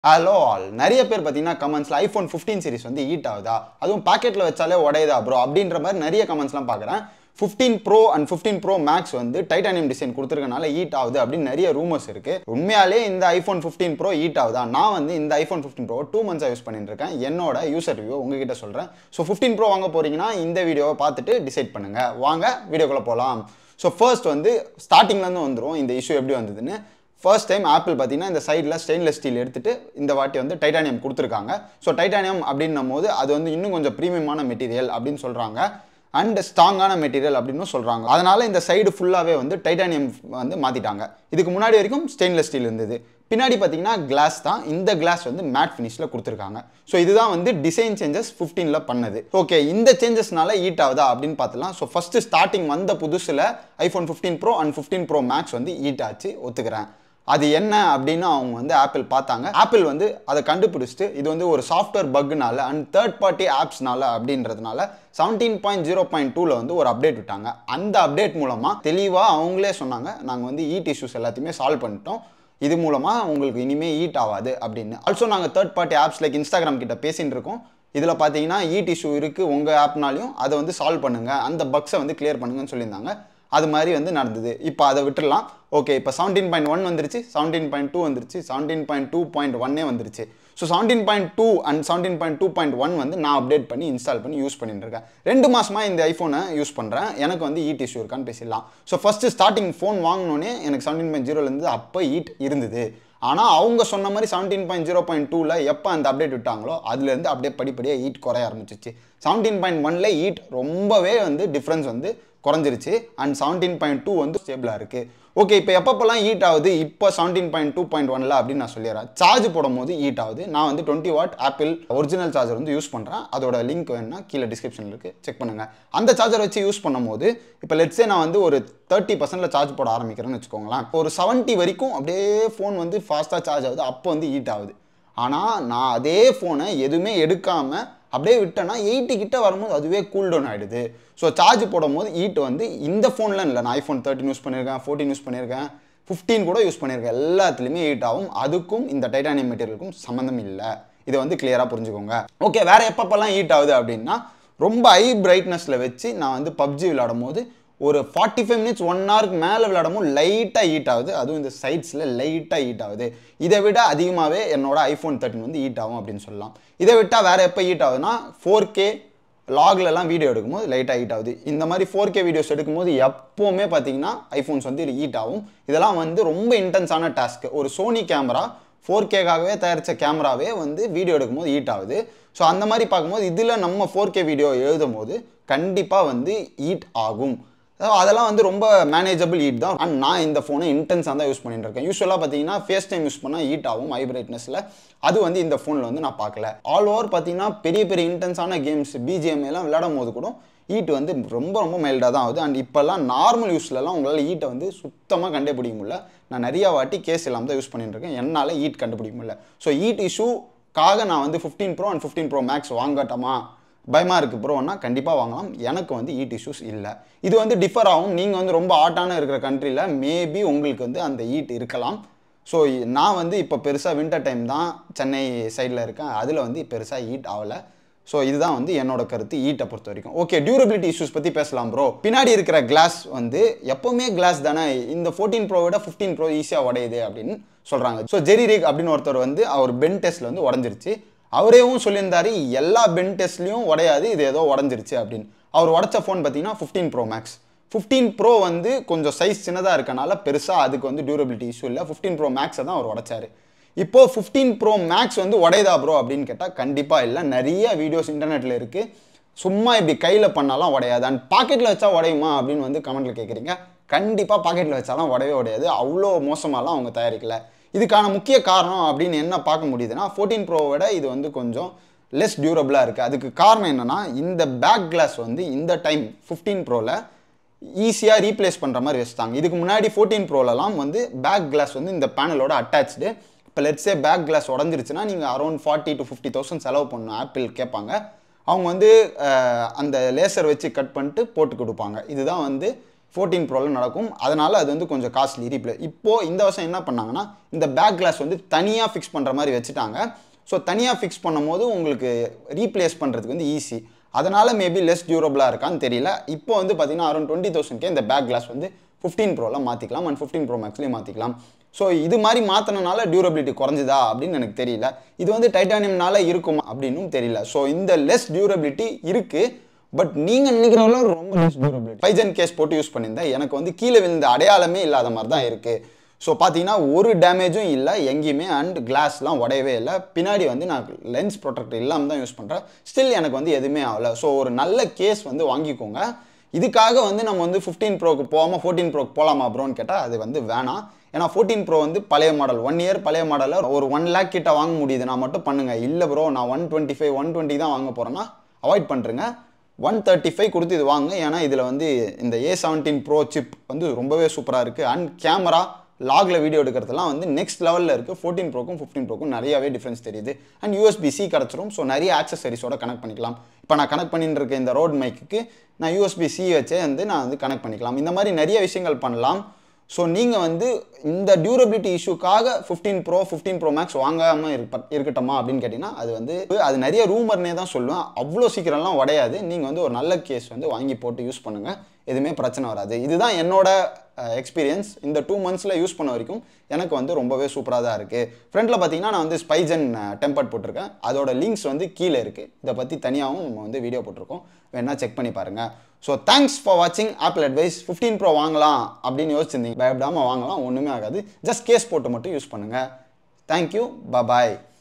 hello all நிறைய பேர் பார்த்தீங்கன்னா கமெண்ட்ஸில் ஐஃபோன் ஃபிஃப்டீன் சீரிஸ் வந்து ஹீட் ஆகுதா அதுவும் பாக்கெட்டில் வச்சாலே உடையுதா ப்ரோ அப்படின்ற மாதிரி நிறைய கமெண்ட்ஸ்லாம் பார்க்குறேன் fifteen pro and fifteen pro max வந்து டைட்டானியம் டிசைன் கொடுத்துருக்கனால ஹீட் ஆகுது அப்படின்னு நிறைய ரூமர்ஸ் இருக்கு உண்மையாலே இந்த ஐஃபோன் ஃபிஃப்டீன் ப்ரோ ஹீட் ஆகுதா நான் வந்து இந்த ஐஃபோன் ஃபிஃப்டீன் ப்ரோ டூ மந்த்ஸாக யூஸ் பண்ணிட்டு இருக்கேன் என்னோட யூசர் ரிவ்யூ உங்ககிட்ட சொல்கிறேன் ஸோ ஃபிஃப்டீன் ப்ரோ வாங்க போறீங்கன்னா இந்த வீடியோவை பார்த்துட்டு டிசைட் பண்ணுங்க வாங்க வீடியோக்குள்ளே போகலாம் ஸோ ஃபர்ஸ்ட் வந்து ஸ்டார்டிங்லேருந்து வந்துடும் இந்த இஷ்யூ எப்படி வந்ததுன்னு ஃபர்ஸ்ட் டைம் ஆப்பிள் பார்த்தீங்கன்னா இந்த சைடில் ஸ்டெயின்லெஸ் ஸ்டீல் எடுத்துட்டு இந்த வாட்டி வந்து டைட்டானியம் கொடுத்துருக்காங்க ஸோ டைட்டானியம் அப்படின்னும் போது அது வந்து இன்னும் கொஞ்சம் ப்ரீமியமான மெட்டீரியல் அப்படின்னு சொல்கிறாங்க அண்ட் ஸ்ட்ராங்கான மெட்டீரியல் அப்படின்னு சொல்கிறாங்க அதனால இந்த சைடு ஃபுல்லாகவே வந்து டைட்டானியம் வந்து மாற்றிட்டாங்க இதுக்கு முன்னாடி வரைக்கும் ஸ்டெயின்லெஸ் ஸ்டீல் இருந்தது பின்னாடி பார்த்தீங்கன்னா கிளாஸ் தான் இந்த கிளாஸ் வந்து மேட் ஃபினிஷில் கொடுத்துருக்காங்க ஸோ இதுதான் வந்து டிசைன் சேஞ்சஸ் ஃபிஃப்டீனில் பண்ணது ஓகே இந்த சேஞ்சஸ்னால ஹீட் ஆகுதா அப்படின்னு பார்த்துலாம் ஸோ ஃபஸ்ட்டு ஸ்டார்டிங் வந்த புதுசில் iPhone fifteen pro and fifteen pro max வந்து ஹீட் ஆச்சு ஒத்துக்கிறேன் அது என்ன அப்படின்னு அவங்க வந்து ஆப்பிள் பார்த்தாங்க ஆப்பிள் வந்து அதை கண்டுபிடிச்சிட்டு இது வந்து ஒரு சாஃப்ட்வேர் பக்னால அண்ட் தேர்ட் பார்ட்டி ஆப்ஸ்னால அப்படின்றதுனால செவன்டீன் பாயிண்ட் ஜீரோ பாயிண்ட் டூவில் வந்து ஒரு அப்டேட் விட்டாங்க அந்த அப்டேட் மூலமாக தெளிவாக அவங்களே சொன்னாங்க நாங்கள் வந்து ஈட் இஷ்யூஸ் எல்லாத்தையுமே சால்வ் பண்ணிட்டோம் இது மூலமாக உங்களுக்கு இனிமேல் ஈட் ஆகாது அப்படின்னு ஆல்சோ நாங்கள் third party apps like Instagram கிட்ட பேசின்னு இருக்கோம் இதில் பார்த்தீங்கன்னா ஈட் இஷ்யூ இருக்குது உங்கள் ஆப்னாலையும் அதை வந்து சால்வ் பண்ணுங்கள் அந்த பக்ஸை வந்து கிளியர் பண்ணுங்கன்னு சொல்லியிருந்தாங்க அது மாதிரி வந்து நடந்தது இப்போ அதை விட்டுடலாம் ஓகே இப்போ செவன்டீன் பாயிண்ட் ஒன் வந்துருச்சு செவன்டீன் பாயிண்ட் டூ வந்துருச்சு செவன்டீன் பாயிண்ட் டூ பாயிண்ட் ஒன்னே வந்துருச்சு so seventeen point two and seventeen point two point one வந்து நான் அப்டேட் பண்ணி இன்ஸ்டால் பண்ணி யூஸ் பண்ணிட்டு இருக்கேன் ரெண்டு மாசமா இந்த ஐஃபோனை யூஸ் பண்ணுறேன் எனக்கு வந்து ஈட் இஷ்யூ இருக்கான்னு பேசிடலாம் ஸோ ஃபஸ்ட்டு ஸ்டார்டிங் ஃபோன் வாங்கினோன்னே எனக்கு செவன்டீன் பாயிண்ட் ஜீரோலேருந்து அப்போ ஈட் இருந்தது ஆனால் அவங்க சொன்ன மாதிரி செவன்டீன் பாயிண்ட் ஜீரோ பாயிண்ட் டூவில் எப்போ அந்த அப்டேட் விட்டாங்களோ அதுலேருந்து அப்படியே படிப்படியாக ஈட் குறைய ஆரம்பிச்சிச்சு செவன்டீன் பாயிண்ட் ஒன்ல ஈட் ரொம்பவே வந்து டிஃப்ரென்ஸ் வந்து குறைஞ்சிருச்சு அண்ட் செவன்டீன் பாயிண்ட் டூ வந்து ஸ்டேபிளாக இருக்குது ஓகே இப்போ எப்பப்பெல்லாம் ஹீட் ஆகுது இப்போ செவன்டீன் பாயிண்ட் டூ பாயிண்ட் ஒன்ல அப்படின்னு நான் சொல்லிடுறேன் சார்ஜ் போடும் போது ஹீட் ஆகுது நான் வந்து twenty watt Apple original charger வந்து யூஸ் பண்ணுறேன் அதோட லிங்க் வேணும்னா கீழே டிஸ்கிரிப்ஷனில் இருக்குது செக் பண்ணுங்கள் அந்த சார்ஜர் வச்சு யூஸ் பண்ணும்போது இப்போ லெட்ஸே நான் வந்து ஒரு தேர்ட்டி பர்சன்டில் சார்ஜ் போட ஆரம்பிக்கிறேன்னு வச்சுக்கோங்களேன் ஒரு செவன்ட்டி வரைக்கும் அப்படியே ஃபோன் வந்து ஃபாஸ்ட்டாக சார்ஜ் ஆகுது அப்போ வந்து ஹீட் ஆகுது ஆனால் நான் அதே ஃபோனை எதுவுமே எடுக்காமல் அப்படியே விட்டேன்னா எயிட்டி கிட்ட வரும்போது அதுவே கூல் டவுன் ஆகிடுது ஸோ சார்ஜ் போடும் போது ஹீட் வந்து இந்த ஃபோனில் இல்லை நான் ஐஃபோன் தேர்ட்டின் யூஸ் பண்ணியிருக்கேன் ஃபோர்டீன் யூஸ் பண்ணியிருக்கேன் ஃபிஃப்டீன் கூட யூஸ் பண்ணியிருக்கேன் எல்லாத்துலேயுமே ஹீட் ஆகும் அதுக்கும் இந்த டைட்டானியம் மெட்டீரியலுக்கும் சம்மந்தம் இல்லை இதை வந்து கிளியராக புரிஞ்சுக்கோங்க ஓகே வேறு எப்பப்பெல்லாம் ஹீட் ஆகுது அப்படின்னா ரொம்ப ஹை பிரைட்னஸில் வச்சு நான் வந்து பப்ஜி விளையாடும் போது ஒரு ஃபார்ட்டி ஃபைவ் மினிட்ஸ் ஒன் ஹவருக்கு மேலே விளையாடமும் லைட்டாக ஹீட் ஆகுது அதுவும் இந்த சைட்ஸில் லைட்டாக ஹீட் ஆகுது இதை விட அதிகமாகவே என்னோட ஐஃபோன் தேர்ட்டின் வந்து ஹீட் ஆகும் அப்படின்னு சொல்லலாம் இதை விட்டால் வேறு எப்போ ஹீட் ஆகுதுன்னா ஃபோர் கே லாக்லலாம் வீடியோ எடுக்கும்போது லைட்டாக ஹீட் ஆகுது இந்த மாதிரி ஃபோர் கே வீடியோஸ் எடுக்கும்போது எப்போவுமே பார்த்தீங்கன்னா ஐஃபோன்ஸ் வந்து ஹீட் ஆகும் இதெல்லாம் வந்து ரொம்ப இன்டென்ஸான டாஸ்க் ஒரு சோனி கேமரா ஃபோர் கேக்காகவே தயாரித்த கேமராவே வந்து வீடியோ எடுக்கும்போது ஹீட் ஆகுது ஸோ அந்த மாதிரி பார்க்கும்போது இதில் நம்ம ஃபோர் கே வீடியோ எழுதும் போது கண்டிப்பாக வந்து ஹீட் ஆகும் அதெல்லாம் வந்து ரொம்ப மேனேஜபிள் ஹீட் தான் அண்ட் நான் இந்த ஃபோனை இன்டென்ஸாக தான் யூஸ் பண்ணிட்டு இருக்கேன் யூஸ்வலாக பார்த்தீங்கன்னா ஃபேஸ் டைம் யூஸ் பண்ணால் ஹீட் ஆகும் ஹை பிரைட்னஸில் அது வந்து இந்த ஃபோனில் வந்து நான் பார்க்கல ஆல் ஓவர் பார்த்தீங்கன்னா பெரிய பெரிய இன்டென்ஸான கேம்ஸ் பிஜிஎம் எல்லாம் விளையாடும் போது கூட ஹீட் வந்து ரொம்ப ரொம்ப மைல்டாக தான் ஆகுது அண்ட் இப்போல்லாம் நார்மல் யூஸ்லலாம் உங்களால் ஹீட்டை வந்து சுத்தமாக கண்டுபிடிக்க முடியல நான் நிறையா வாட்டி கேஸ் இல்லாமல் தான் யூஸ் பண்ணிட்டு இருக்கேன் என்னால் ஹீட் கண்டுபிடிக்க முடியல ஸோ ஹீட் இஷ்யூக்காக நான் வந்து fifteen pro and fifteen pro max வாங்கட்டமா பயமாக இருக்குது ப்ரோன்னா கண்டிப்பாக வாங்கலாம் எனக்கு வந்து ஈட் இஷ்யூஸ் இல்லை இது வந்து டிஃபர் ஆகும் நீங்கள் வந்து ரொம்ப ஹாட்டான இருக்கிற கண்ட்ரியில் மேபி உங்களுக்கு வந்து அந்த ஈட் இருக்கலாம் ஸோ நான் வந்து இப்போ பெருசாக வின்டர் டைம் தான் சென்னை சைடில் இருக்கேன் அதில் வந்து பெருசாக ஹீட் ஆகலை ஸோ இதுதான் வந்து என்னோட கருத்து ஈட்டை பொறுத்த வரைக்கும் ஓகே டியூரபிலிட்டி இஷ்யூஸ் பற்றி பேசலாம் ப்ரோ பின்னாடி இருக்கிற கிளாஸ் வந்து எப்போவுமே கிளாஸ் தானே இந்த ஃபோர்டீன் ப்ரோ விட ஃபிஃப்டீன் ப்ரோ ஈஸியாக உடையுது அப்படின்னு சொல்கிறாங்க ஸோ ஜெரி ரிக் அப்படின்னு ஒருத்தர் வந்து அவர் பென் டெஸ்ட்டில் வந்து உடஞ்சிருச்சு அவரேவும் சொல்லியிருந்தாரு எல்லா பென் டெஸ்ட்லையும் உடையாது இது ஏதோ உடஞ்சிருச்சு அப்படின்னு அவர் உடச்ச ஃபோன் பார்த்தீங்கன்னா fifteen pro max fifteen pro வந்து கொஞ்சம் சைஸ் சின்னதாக இருக்கனால பெருசாக அதுக்கு வந்து டியூரபிலிட்டி இஷ்யூ இல்லை ஃபிஃப்டீன் ப்ரோ மேக்ஸை தான் அவர் உடைச்சாரு இப்போ ஃபிஃப்டீன் ப்ரோ மேக்ஸ் வந்து உடையதா ப்ரோ அப்படின்னு கேட்டால் கண்டிப்பாக இல்லை நிறைய வீடியோஸ் இன்டர்நெட்டில் இருக்குது சும்மா இப்படி கையில் பண்ணாலாம் உடையாது அண்ட் பாக்கெட்டில் வச்சா உடையுமா அப்படின்னு வந்து கமெண்ட்டில் கேட்குறீங்க கண்டிப்பாக பாக்கெட்டில் வச்சாலாம் உடையவே உடையாது அவ்வளோ மோசமாலாம் அவங்க தயாரிக்கல இதுக்கான முக்கிய காரணம் அப்படின்னு என்ன பார்க்க முடியுதுன்னா ஃபோர்டீன் ப்ரோவோட இது வந்து கொஞ்சம் லெஸ் டியூரபிளாக இருக்குது அதுக்கு காரணம் என்னென்னா இந்த பேக் கிளாஸ் வந்து இந்த டைம் ஃபிஃப்டீன் ப்ரோவில் ஈஸியாக ரீப்ளேஸ் பண்ணுற மாதிரி வச்சுட்டாங்க இதுக்கு முன்னாடி ஃபோர்டீன் ப்ரோலலாம் வந்து பேக் கிளாஸ் வந்து இந்த பேனலோட அட்டாச்சு இப்போ லெட்ஸே பேக் கிளாஸ் உடஞ்சிருச்சுன்னா நீங்கள் around forty to fifty thousand செலவு பண்ணணும் ஆப்பிள் கேட்பாங்க அவங்க வந்து அந்த லேசர் வச்சு கட் பண்ணிட்டு போட்டு கொடுப்பாங்க இதுதான் வந்து ஃபோர்டீன் ப்ரோவில் நடக்கும் அதனால் அது வந்து கொஞ்சம் காஸ்ட்லி ரீப்ளே இப்போது இந்த வருஷம் என்ன பண்ணாங்கன்னா இந்த பேக் கிளாஸ் வந்து தனியாக ஃபிக்ஸ் பண்ணுற மாதிரி வச்சுட்டாங்க ஸோ தனியாக ஃபிக்ஸ் பண்ணும்போது உங்களுக்கு ரீப்ளேஸ் பண்ணுறதுக்கு வந்து ஈஸி அதனால் மேபி லெஸ் டியூரபிளாக இருக்கான்னு தெரியல இப்போ வந்து பார்த்தீங்கன்னா அரௌண்ட் டுவெண்ட்டி தௌசண்ட்கே இந்த பேக் கிளாஸ் வந்து ஃபிஃப்டீன் ப்ரோவில் மாற்றிக்கலாம் அண்ட் ஃபிஃப்டீன் ப்ரோ மேக்ஸ்லேயும் மாற்றிக்கலாம் ஸோ இது மாதிரி மாற்றினால டியூரபிலிட்டி குறைஞ்சுதா அப்படின்னு எனக்கு தெரியல இது வந்து டைட்டானியம்னால இருக்குமா அப்படின்னும் தெரியல ஸோ இந்த லெஸ் டியூரபிலிட்டி இருக்குது பட் நீங்கள் நினைக்கிறவங்கள ரொம்ப லெஸ் டியூரபிலிட்டி பைஜன் கேஸ் போட்டு யூஸ் பண்ணியிருந்தேன் எனக்கு வந்து கீழே விழுந்த அடையாளமே இல்லாத மாதிரி தான் இருக்குது ஸோ பார்த்தீங்கன்னா ஒரு டேமேஜும் இல்லை எங்கேயுமே அண்ட் கிளாஸ்லாம் உடையவே இல்லை பின்னாடி வந்து நான் லென்ஸ் ப்ரொடெக்டர் இல்லாமல் தான் யூஸ் பண்ணுறேன் ஸ்டில் எனக்கு வந்து எதுவுமே ஆகலை ஸோ ஒரு நல்ல கேஸ் வந்து வாங்கிக்கோங்க இதுக்காக வந்து நம்ம வந்து ஃபிஃப்டீன் ப்ரோக்கு போகாமல் ஃபோர்டீன் ப்ரோக்கு போகலாமா ப்ரோன்னு கேட்டால் அது வந்து வேணாம் ஏன்னா ஃபோர்டீன் ப்ரோ வந்து பழைய மாடல் ஒன் இயர் பழைய மாடலில் ஒரு ஒன் லேக் கிட்ட வாங்க முடியுது நான் மட்டும் பண்ணுங்க இல்லை ப்ரோ நான் one twenty five one twenty தான் வாங்க போகிறேன்னா அவாய்ட் பண்ணுறேங்க ஒன் தேர்ட்டி ஃபைவ் கொடுத்து இது வாங்க ஏன்னா இதில் வந்து இந்த ஏ செவன்டீன் ப்ரோ சிப் வந்து ரொம்பவே சூப்பராக இருக்குது அண்ட் கேமரா லாகில் வீடியோ எடுக்கிறதுலாம் வந்து நெக்ஸ்ட் லெவலில் இருக்குது ஃபோர்டீன் ப்ரோக்கும் ஃபிஃப்டீன் ப்ரோக்கும் நிறையாவே டிஃப்ரென்ஸ் தெரியுது அண்ட் யூஎஸ்பி சி கிடச்சிரும் ஸோ நிறைய ஆக்சசரிஸோட கனெக்ட் பண்ணிக்கலாம் இப்போ நான் கனெக்ட் பண்ணிட்டு இருக்க இந்த ரோட் மைக்குக்கு நான் யூஎஸ்பி சி வச்சே வந்து நான் வந்து கனெக்ட் பண்ணிக்கலாம் இந்த மாதிரி நிறைய விஷயங்கள் பண்ணலாம் ஸோ நீங்கள் வந்து இந்த டியூரபிலிட்டி இஷ்யூக்காக fifteen pro fifteen pro max வாங்காமல் இருப்ப இருக்கட்டுமா அப்படின்னு கேட்டிங்கன்னா அது வந்து அது நிறைய ரூமர்னே தான் சொல்லுவேன் அவ்வளோ சீக்கிரம்லாம் உடையாது நீங்கள் வந்து ஒரு நல்ல கேஸ் வந்து வாங்கி போட்டு யூஸ் பண்ணுங்கள் எதுவுமே பிரச்சனை வராது இதுதான் என்னோட எக்ஸ்பீரியன்ஸ் இந்த டூ மந்த்ஸில் யூஸ் பண்ண வரைக்கும் எனக்கு வந்து ரொம்பவே சூப்பராக தான் இருக்குது ஃப்ரண்ட்டில் பார்த்தீங்கன்னா நான் வந்து ஸ்பைஜன் டெம்பர்ட் போட்டிருக்கேன் அதோட லிங்க்ஸ் வந்து கீழே இருக்குது இதை பற்றி தனியாகவும் நம்ம வந்து வீடியோ போட்டிருக்கோம் வேணால் செக் பண்ணி பாருங்கள் ஸோ தேங்க்ஸ் ஃபார் வாட்சிங் ஆப்பிள் அட்வைஸ் ஃபிஃப்டீன் ப்ரோ வாங்கலாம் அப்படின்னு யோசிச்சிருந்தீங்க பயப்படாமல் வாங்கலாம் ஒன்றுமே ஆகாது ஜஸ்ட் கேஸ் போட்டு மட்டும் யூஸ் பண்ணுங்கள் தேங்க்யூ பாய்